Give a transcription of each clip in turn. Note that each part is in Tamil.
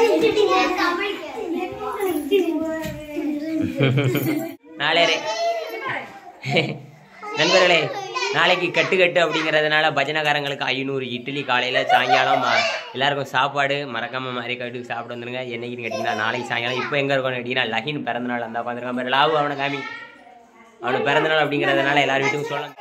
நாளே நண்பர்களே நாளைக்கு கட்டு கட்டு அப்படிங்கிறதுனால பஜனைக்காரங்களுக்கு ஐநூறு இட்லி காலையில் சாயங்காலம் ம- எல்லாருக்கும் சாப்பாடு மறக்காம மாதிரி கட்டுக்கு சாப்பிட்டு வந்துருங்க என்னைக்குன்னு கேட்டிங்கன்னா நாளைக்கு சாயங்காலம் இப்போ எங்கே இருக்கோம்னு கேட்டிங்கன்னா லஹின் பிறந்தநாள் அந்த உட்காந்துருக்கான் பாரு லாவு அவனை காமி அவனுக்கு பிறந்தநாள் அப்படிங்கிறதுனால எல்லார் வீட்டுக்கும் சொல்லலாம்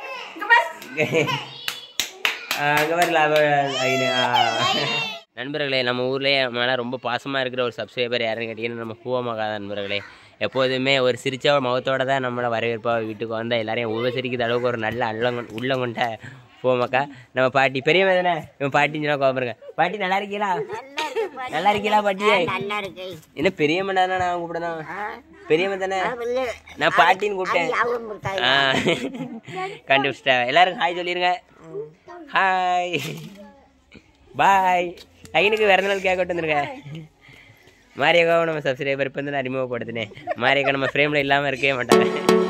அங்கே பாரு லாவு ஐநூ நண்பர்களே நம்ம ஊர்லேயே மேலே ரொம்ப பாசமாக இருக்கிற ஒரு சப்ஸ்கிரைபர் யாருன்னு கேட்டிங்கன்னா நம்ம பூவமகா நண்பர்களே எப்போதுமே ஒரு சிரிச்ச முகத்தோட தான் நம்மளை வரவேற்பா வீட்டுக்கு வந்தால் எல்லாரையும் உபசரிக்கிற அளவுக்கு ஒரு நல்ல அல்லங்க உள்ளம் கொண்ட பூவமக்கா நம்ம பாட்டி பெரிய தானே இவன் பாட்டின்னு சொன்னா கோபருங்க பாட்டி நல்லா இருக்கீங்களா நல்லா இருக்கீங்களா பாட்டியே நல்லா இருக்கு என்ன பெரியம்மா தானே நான் கூப்பிடணும் பெரியம்மா தானே நான் பாட்டின்னு கூப்பிட்டேன் ஆ கண்டுபிடிச்சிட்டேன் எல்லாரும் ஹாய் சொல்லிருங்க ஹாய் பாய் ஐயனுக்கு வேற நாள் கேட்க வந்துருங்க மாரியக்காவும் நம்ம சப்ஸ்கிரைபர் இப்போ வந்து நான் அறிமுகப்படுத்தினேன் மாரியக்கா நம்ம ஃப்ரேமில் இல்லாமல் இருக்கவே மாட்டாங்க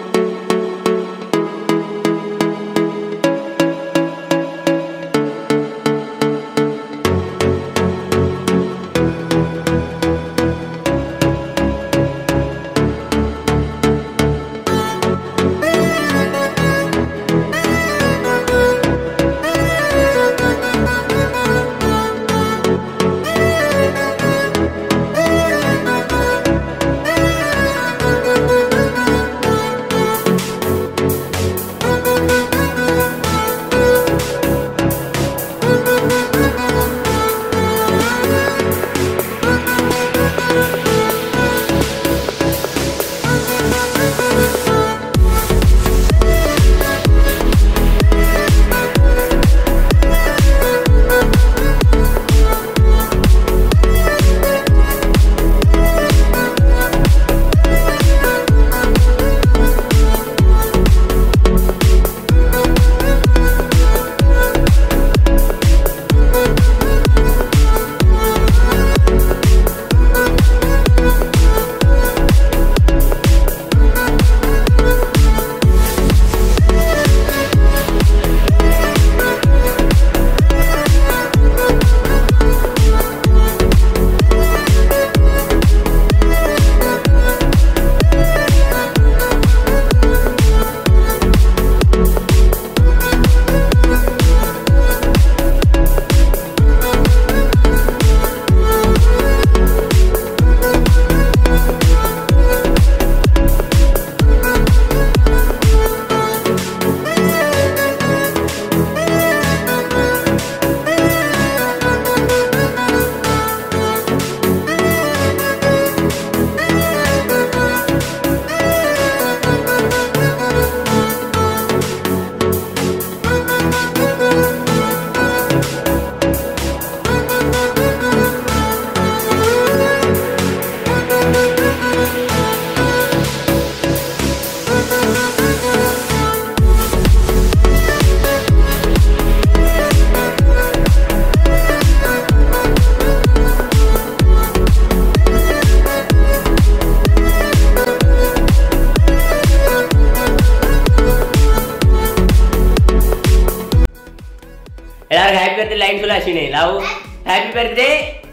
எல்லாரும் ஹாப்பி பர்த்டே லைன் சொல்ல அஸ்வினி லவ் ஹாப்பி பர்த்டே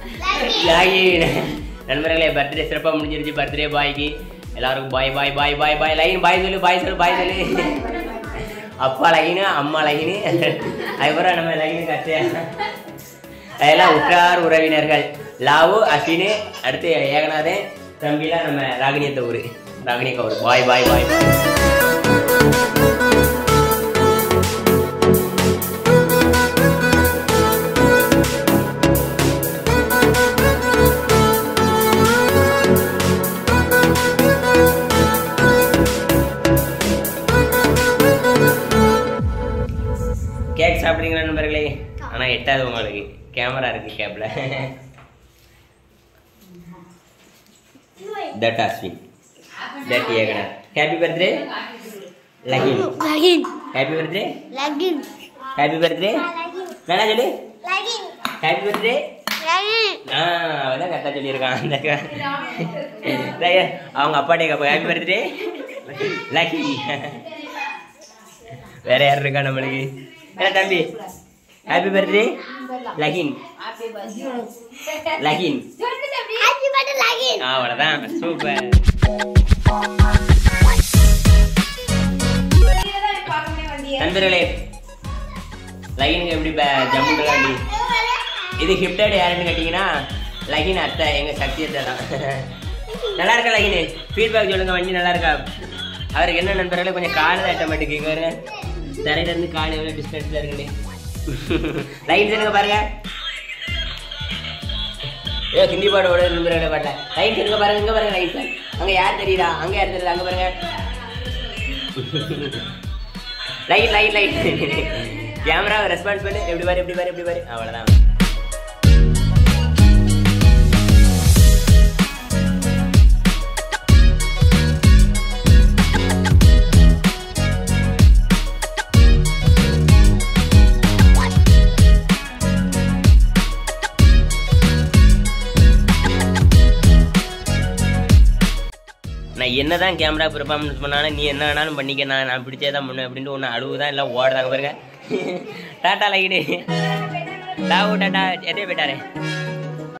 லாகின் நண்பர்களே பர்த்டே சிறப்பாக முடிஞ்சிருச்சு பர்த்டே பாய்க்கு எல்லாருக்கும் பாய் பாய் பாய் பாய் பாய் லைன் பாய் சொல்லு பாய் சொல்லு பாய் சொல்லு அப்பா லைனு அம்மா லைனு அதுக்கப்புறம் நம்ம லைனு கட்டு அதெல்லாம் உற்றார் உறவினர்கள் லாவு அஸ்வினு அடுத்து ஏகநாதன் தம்பிலாம் நம்ம ராகினியத்த ஊர் Ragini Kaur bye bye bye cake சாப்பிட்றீங்களா நண்பர்களே ஆனால் எட்டாவது உங்களுக்கு கேமரா இருக்கு கேப்ல that Ashwin that Eknath happy birthday லகின் லகின் ஹாப்பி பர்த்டே லகின் ஹாப்பி பர்த்டே நல்லா சொல்லு லகின் ஹாப்பி பர்த்டே லகின் ஆ அவதான் கரெக்டாக சொல்லியிருக்கான் அந்த க- டேய், அவங்க அப்பாட்டே கப்பா ஹாப்பி பர்த்டே லக்கி வேற யார் இருக்கா நம்மளுக்கு என்ன தம்பி ஹாப்பி பர்த்டே லகின் லகின் அவ்வளவுதான் சூப்பர் நண்பர்களே லைனுக்கு எப்படி ஜம்முன்னு காண்டி இது ஹிப்டட் யாருன்னு கேட்டிங்கன்னா லகின் அத்தை எங்க சக்தி அத்தை தான் நல்லா இருக்கா லகின் ஃபீட்பேக் சொல்லுங்க வண்டி நல்லா இருக்கா அவருக்கு என்ன நண்பர்களே கொஞ்சம் கால் தான் ஆட்டோமேட்டிக் இங்க வருங்க தரையில இருந்து கால் எவ்வளோ டிஸ்டன்ஸ்ல இருக்குன்னு லைன் சொல்லுங்க பாருங்க ஏ ஹிந்தி பாட்டு ஓட நண்பர்களே பாட்டேன் லைன் சொல்லுங்க பாருங்க இங்க பாருங்க லைன் சார் அங்க யார் தெரியுதா அங்க யார் தெரியுதா அங்க பாருங்க light light light camera response பண்ணு எப்படி பாரு எப்படி பாரு எப்படி பாரு அவ்வளவுதான் நான் என்னதான் கேமரா பெர்ஃபார்மன்ஸ் பண்ணாலும் நீ என்ன வேணாலும் பண்ணிக்க நான் நான் பிடிச்சே தான் பண்ணுவேன் அப்படின்ட்டு ஒன்று அழுவுதான் இல்லை ஓடுதாங்க பாருங்க டாட்டா லைடு டாவு டாட்டா எதே போயிட்டாரே